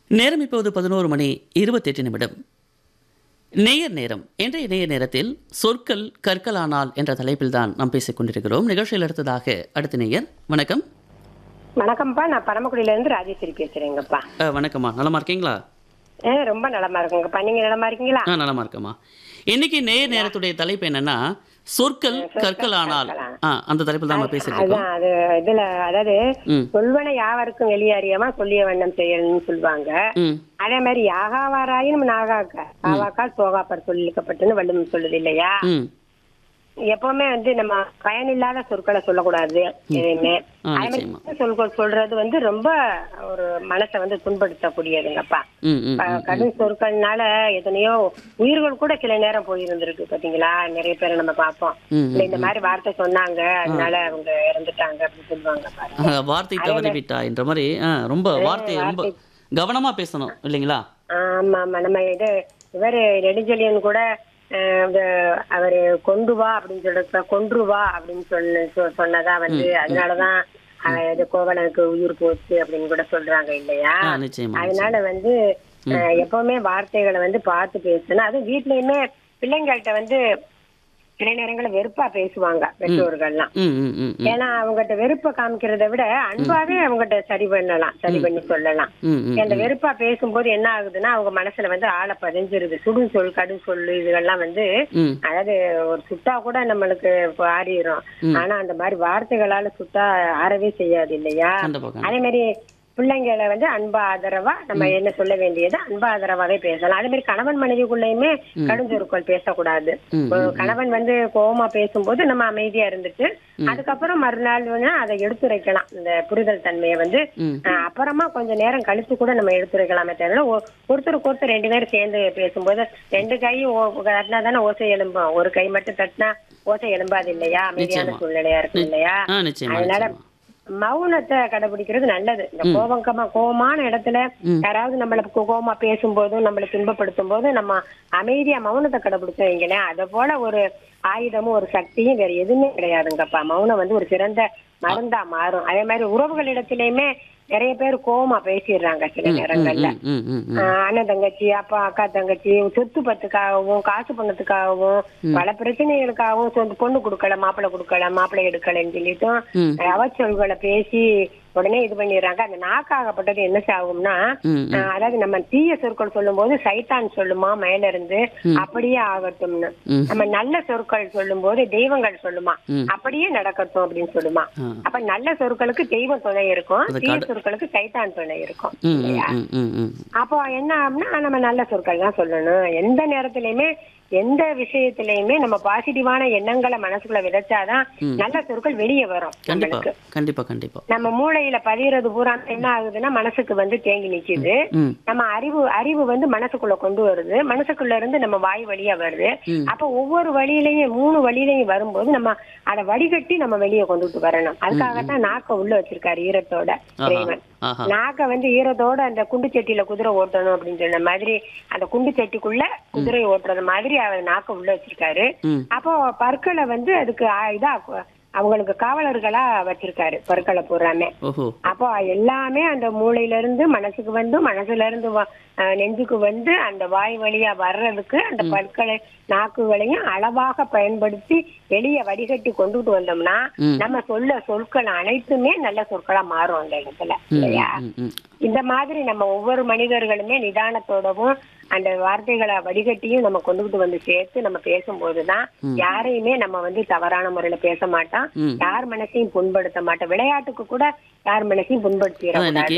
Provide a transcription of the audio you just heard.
நேரம் இப்போது பதினோரு மணி இருபத்தெட்டு நிமிடம் நேயர் நேரம் இன்றைய நேயர் நேரத்தில் சொற்கள் கற்கலானால் என்ற தலைப்பில் தான் நாம் பேசிக் கொண்டிருக்கிறோம் நிகழ்ச்சியில் அடுத்ததாக அடுத்த நேயர் வணக்கம் வணக்கம்ப்பா நான் பரமக்குடியில இருந்து ராஜேஸ்வரி பேசுறேங்கப்பா அஹ், வணக்கம்மா நலமா இருக்கீங்களா ஆ, ரொம்ப நலமா இருக்குங்கப்பா நீங்க நலமா இருக்கீங்களா ஆ நலமா இருக்கம்மா இன்னைக்கு நேயர் நேரத்துடைய தலைப்பு என்னன்னா சொற்கள் கற்கலானால் ஆ அந்த தலைப்பில் தான் நம்ம பேசிட்டு இருக்கோம் அதான் அது இதுல அதாவது ம் சொல்வன யாவருக்கும் வெளியறியாம சொல்லிய வண்ணம் செய்யணும்னு சொல்லுவாங்க ம் அதே மாதிரி யாகாவாராயினும் நாகாக்க ஆவாக்கால் போகாப்பர் சொல்லிக்கப்பட்டுன்னு வள்ளுவம் சொல்லுது இல்லையா ம் எப்பவுமே வந்து நம்ம பயனில்லாத சொற்களை சொல்லக்கூடாது எதையுமே ஆ, அதே மாதிரி நிச்சயமா. நல்ல சொற்கள் சொல்றது வந்து ரொம்ப ஒரு மனசை வந்து புண்படுத்தக்கூடியதுங்கப்பா ம் ம் ப- கடும் சொற்கள்னால எத்தனையோ உயிர்கள் கூட சில நேரம் போயிருந்திருக்கு பாத்தீங்களா நிறைய பேரை நம்ம பார்ப்போம் ம், இல்ல இந்த மாதிரி வார்த்தை சொன்னாங்க அதனால அவங்க இறந்துட்டாங்க அப்படின்னு சொல்லுவாங்க பாருங்க ஆ, வார்த்தை தவறி விட்டா என்ற மாதிரி ஆ, ரொம்ப வார்த்தை ரொம்ப கவனமா பேசணும் இல்லைங்களா ஆமா ஆமா நம்ம இது இவரு நெடுஞ்செழியன் கூட அஹ், இந்த அவரு கொண்டு வா அப்படின்னு சொல்ற கொன்று வா அப்படின்னு சொன்ன சொ- சொன்னதா வந்து அதனாலதான் அவன் இது கோவலனுக்கு உயிர் போச்சு அப்படின்னு கூட சொல்றாங்க இல்லையா ஆ நிச்சயமா அதனால வந்து அஹ், எப்பவுமே வார்த்தைகளை வந்து பார்த்து பேசணும் அதுவும் வீட்லயுமே பிள்ளைங்கள்ட்ட வந்து சில நேரங்கள்ல வெறுப்பா பேசுவாங்க பெற்றோர்கள்லாம் ம் ம் ம் ம் ஏன்னா அவங்ககிட்ட வெறுப்பை காமிக்கிறதை விட அன்பாவே அவங்ககிட்ட சரி பண்ணலாம் சரி பண்ணி சொல்லலாம் ம் ம் அந்த வெறுப்பா பேசும்போது என்ன ஆகுதுன்னா அவங்க மனசுல வந்து ஆளை பதிஞ்சிருது சுடும் சொல் கடும் சொல் இதுகள்லாம் வந்து ம் அதாவது ஒரு சுட்டா கூட நம்மளுக்கு ஆறிடும் ஆனா அந்த மாதிரி வார்த்தைகளால சுட்டா ஆறவே செய்யாது இல்லையா கண்டிப்பா கண்டிப்பா அதே மாதிரி பிள்ளைங்களை வந்து அன்பா ஆதரவா நம்ம என்ன சொல்ல வேண்டியது அன்பா ஆதரவாவே பேசலாம் அதே மாதிரி கணவன் மனைவிக்குள்ளயுமே கடுஞ்சொற்கள் பேசக்கூடாது ம், ஒரு கணவன் வந்து கோவமா பேசும்போது நம்ம அமைதியா இருந்துட்டு அதுக்கப்புறம் மறுநாள் வந்து அதை எடுத்துரைக்கலாம் இந்த புரிதல் தன்மையை வந்து ம் அஹ், அப்புறமா கொஞ்ச நேரம் கழிச்சு கூட நம்ம எடுத்துரைக்கலாமே தவிர ஒ- ஒருத்தருக்கு ஒருத்தர் ரெண்டு பேரும் சேர்ந்து பேசும்போது ரெண்டு கையும் ஓ- தட்டினா தானே ஓசை எழும்பும் ஒரு கை மட்டும் தட்டினா ஓசை எழும்பாது இல்லையா அமைதியான நிச்சயமா. சூழ்நிலையா இருக்கும் இல்லையா ஆ நிச்சயமா அதனால நிச்சயமா மௌனத்தை கடைபிடிக்கிறது நல்லது இந்த கோபங்கமா கோபமான இடத்துல யாராவது நம்மள கோ- கோவமா பேசும்போதும் நம்மளை துன்பப்படுத்தும் போது நம்ம அமைதியா மௌனத்தை கடைபிடிச்சோம் வைங்களேன் அதை போல ஒரு ஆயுதமும் ஒரு சக்தியும் வேற எதுவுமே கிடையாதுங்கப்பா மௌனம் வந்து ஒரு சிறந்த மருந்தா மாறும் அதே மாதிரி உறவுகளிடத்திலயுமே நிறைய பேர் கோவமா பேசிடுறாங்க சில நேரங்கள்ல ம் ம் ம் ம் ஆஹ் அண்ணன் தங்கச்சி அப்பா அக்கா தங்கச்சி சொத்து பத்துக்காகவும் காசு பணத்துக்காகவும் பல பிரச்சனைகளுக்காகவும் சொந்த பொண்ணு கொடுக்கல மாப்பிள்ளை கொடுக்கல மாப்பிள்ளை எடுக்கலன்னு சொல்லிட்டும் ம். அவச்சொல்களை பேசி உடனே இது பண்ணிடுறாங்க அந்த நாக்காகப்பட்டது என்ன ஆகும்னா ம் ஆஹ் அதாவது நம்ம தீய சொற்கள் சொல்லும் போது சைத்தான் சொல்லுமா மேல இருந்து அப்படியே ஆகட்டும்னு ம். நம்ம நல்ல சொற்கள் சொல்லும் போது தெய்வங்கள் சொல்லுமா ம். அப்படியே நடக்கட்டும் அப்படின்னு சொல்லுமா ஆ. அப்ப நல்ல சொற்களுக்கு தெய்வம் துணை இருக்கும் அது தீய கட- சொற்களுக்கு சைத்தான் துணை இருக்கும் ம் ம் இல்லையா ம் ம் ம் அப்போ என்ன ஆகும்னா நம்ம நல்ல சொற்கள் தான் சொல்லணும் எந்த நேரத்திலயுமே எந்த விஷயத்திலயுமே நம்ம பாசிட்டிவான எண்ணங்களை மனசுக்குள்ள விதைச்சாதான் நல்ல சொற்கள் வெளியே வரும் கண்டிப்பா நம்மளுக்கு கண்டிப்பா கண்டிப்பா நம்ம மூளையில பதியறது பூரா என்ன ஆகுதுன்னா மனசுக்கு வந்து தேங்கி நிக்குது ம் நம்ம அறிவு அறிவு வந்து மனசுக்குள்ள கொண்டு வருது மனசுக்குள்ள இருந்து நம்ம வாய் வழியா வருது ம். அப்ப ஒவ்வொரு வழியிலையும் மூணு வழியிலையும் வரும்போது நம்ம அதை வடிகட்டி நம்ம வெளியே கொண்டுட்டு வரணும் அதுக்காகத்தான் நாக்க உள்ள வச்சிருக்காரு ஈரத்தோட ஆஹா இறைவன் ஆஹா நாக்க வந்து ஈரத்தோட அந்த குண்டு சட்டியில குதிரை ஓட்டணும் அப்படின்னு சொன்ன மாதிரி அந்த குண்டு சட்டிக்குள்ள குதிரை ஓட்டுறது மாதிரி அவர் நாக்க உள்ள வச்சிருக்காரு ம் அப்போ பற்களை வந்து அதுக்கு ஆ- இதா கு- அவங்களுக்கு காவலர்களா வச்சிருக்காரு பற்களை பூராமே ஓஹோ அப்போ எல்லாமே அந்த மூளையில இருந்து மனசுக்கு வந்து மனசுல இருந்து வ- அஹ் நெஞ்சுக்கு வந்து அந்த வாய் வழியா வர்றதுக்கு அந்த பற்களை நாக்குகளையும் அளவாக பயன்படுத்தி வெளியே வடிகட்டி கொண்டுட்டு வந்தோம்னா ம். நம்ம சொல்ல சொற்கள் அனைத்துமே நல்ல சொற்களா மாறும் அந்த இடத்துல ம் இல்லையா ம் ம் இந்த மாதிரி நம்ம ஒவ்வொரு மனிதர்களுமே நிதானத்தோடவும் அந்த வார்த்தைகளை வடிகட்டியும் நம்ம கொண்டுகிட்டு வந்து சேர்த்து நம்ம பேசும்போதுதான் யாரையுமே நம்ம வந்து தவறான முறையில பேச மாட்டோம் ம். யார் மனசையும் புண்படுத்த மாட்டோம் விளையாட்டுக்கு கூட யார் மனசையும் புண்படுத்திட அதான் இன்னைக்கு